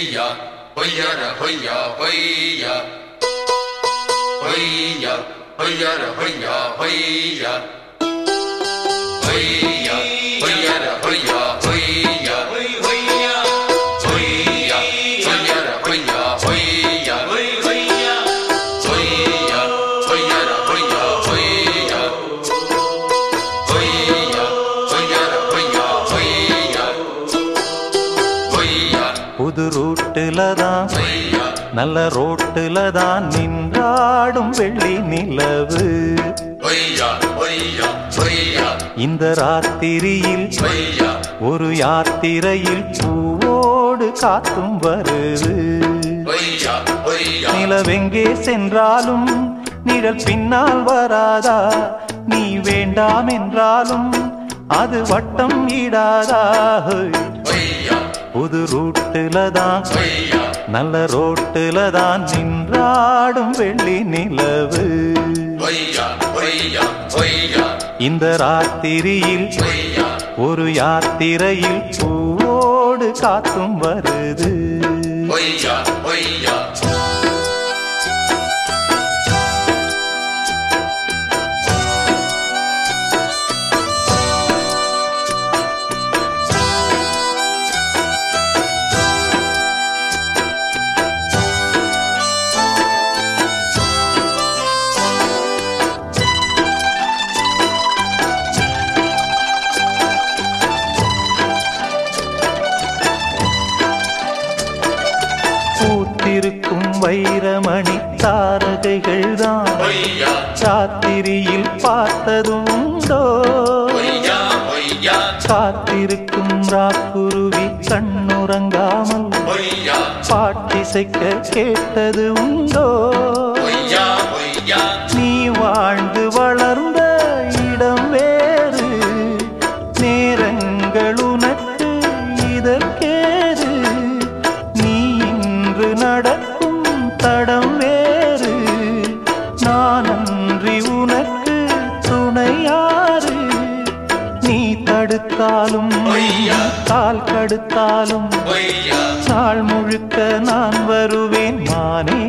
ஹொய்யா ஹொய்யர ஹொய்யா ஹொய்யா ஹொய்யா ஹொய்யர ஹொய்யா ஹொய்யா ஹொய்யா ஹொய்யர ஹொய்யா ஹொய்யா ஹொய்யா ஹொய்யர ஹொய்யா ஹொய்யா ஹொய்யா ஹொய்யர ஹொய்யா ஹொய்யா ஹொய்யா ஹொய்யர ஹொய்யா ஹொய்யா ஹொய்யா புது ரூட்டுல தான் ஹொய்யா நல்ல ரோட்டுல தான் நின்றாடும் வெள்ளி நிலவு ஹொய்யா ஹொய்யா ஹொய்யா இந்த ராத்திரியில் ஹொய்யா ஒரு யாத்திரையில் பூவோடு காத்தும் வருது ஹொய்யா ஹொய்யா நிலவெங்கே சென்றாலும் நிழல் பின்னால் வராதா நீ வேண்டாம் என்றாலும் அது வட்டம் ஈடாதா ஹோய். ஹொய்யா புது ரூட்டுல தான் ஹொய்யா நல்ல ரோட்டுல தான் நின்றாடும் வெள்ளி நிலவு ஹொய்யா ஹொய்யா ஹொய்யா இந்த ராத்திரியில் ஹொய்யா ஒரு யாத்திரையில் பூவோடு காத்தும் வருது ஹொய்யா ஹொய்யா பூத்திருக்கும் வைரமணி தாரகைகள் தான் ஹொய்யா ராத்திரியில் பார்த்ததும் உண்டோ ஹொய்யா ஹொய்யா காத்திருக்கும் ராக்குருவி கண்ணுறங்காமல் ஹொய்யா பாட்டிசைக்க கேட்டது உண்டோ ஹொய்யா ஹொய்யா நீ வாழ்ந்து வளர்ந்த இடம் வேறு நேரங்கள் உனக்கு இதற்கேது நீ இன்று நடக்கும் தடம் வேறு நான் அன்றி உனக்கு துணையாறு நீ தடுத்தாலும் ஐயா. கால் கடுத்தாலும் ஹொய்யா நாள் முழுக்க நான் வருவேன் மானே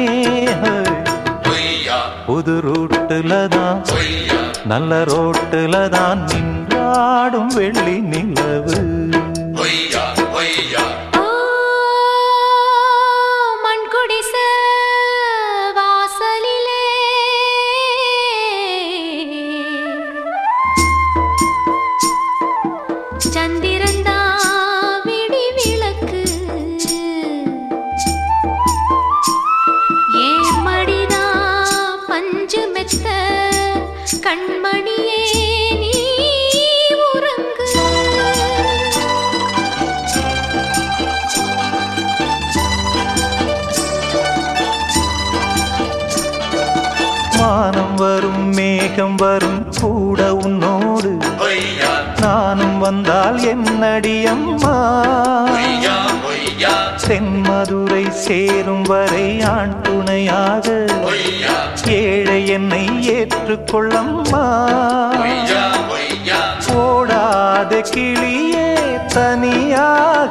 ஹொய்யா புது ரூட்டுல தான் ஹொய்யா நல்ல ரோட்டுல தான் நின்றாடும் வெள்ளி நிலவு ஹொய்யா ஹொய்யா ஆ மண்குடிச வாசலிலே சந்திரந்தா விடி விளக்கு ஏன் மடிதா பஞ்சு மெத்த கண்மணியே நீ உறங்கு மானம் வரும் மேகம் வரும் கூட உன்னோடு ஹொய்யா நானும் வந்தால் என்னடி அம்மா ஹொய்யா ஹொய்யா தென்மதுரை சேரும் வரை ஆண் துணையாக ஹொய்யா ஏழை என்னை ஏற்றுக்கொள்ளம்மா ஹொய்யா ஹொய்யா ஓடாத கிளியே தனியாக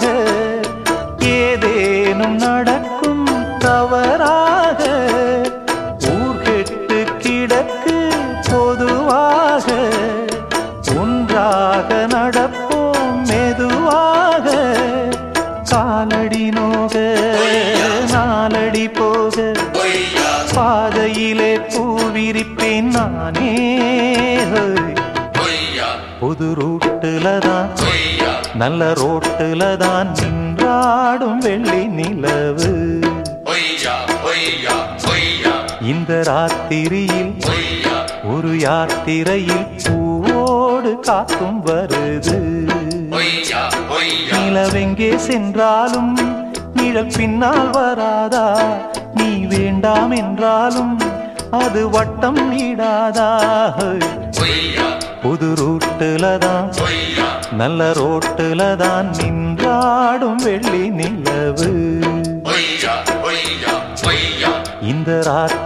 ஏதேனும் நடக்கும் தவறாக ஊர்கெட்டு கிடக்கு பொதுவாக ஒன்றாக நடப்போம் மெதுவாக காலடி நோக நாலடி போக ஹொய்யா பாதையிலே பூவிரிப்பேன் நானே ஹோய். ஹொய்யா புது ரூட்டுல தான் ஹொய்யா நல்ல ரோட்டுல தான் நின்றாடும் வெள்ளி நிலவு ஹொய்யா ஹொய்யா ஹொய்யா இந்த ராத்திரியில் ஹொய்யா ஒரு யாத்திரையில் பூவோடு காத்தும் வருது ஹொய்யா ஹொய்யா நிலவெங்கே சென்றாலும் நிழல் பின்னால் வராதா நீ வேண்டாம் என்றாலும் அது வட்டம் ஈடாதா ஹொய்யா புது ரூட்டுல தான் ஹொய்யா நல்ல ரோட்டுல தான் நின்றாடும் வெள்ளி நிலவு ஹொய்யா ஹொய்யா ஹொய்யா இந்த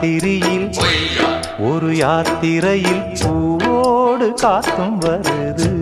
ராத்திரியில் ஹொய்யா ஒரு யாத்திரையில் பூவோடு காத்தும் வருது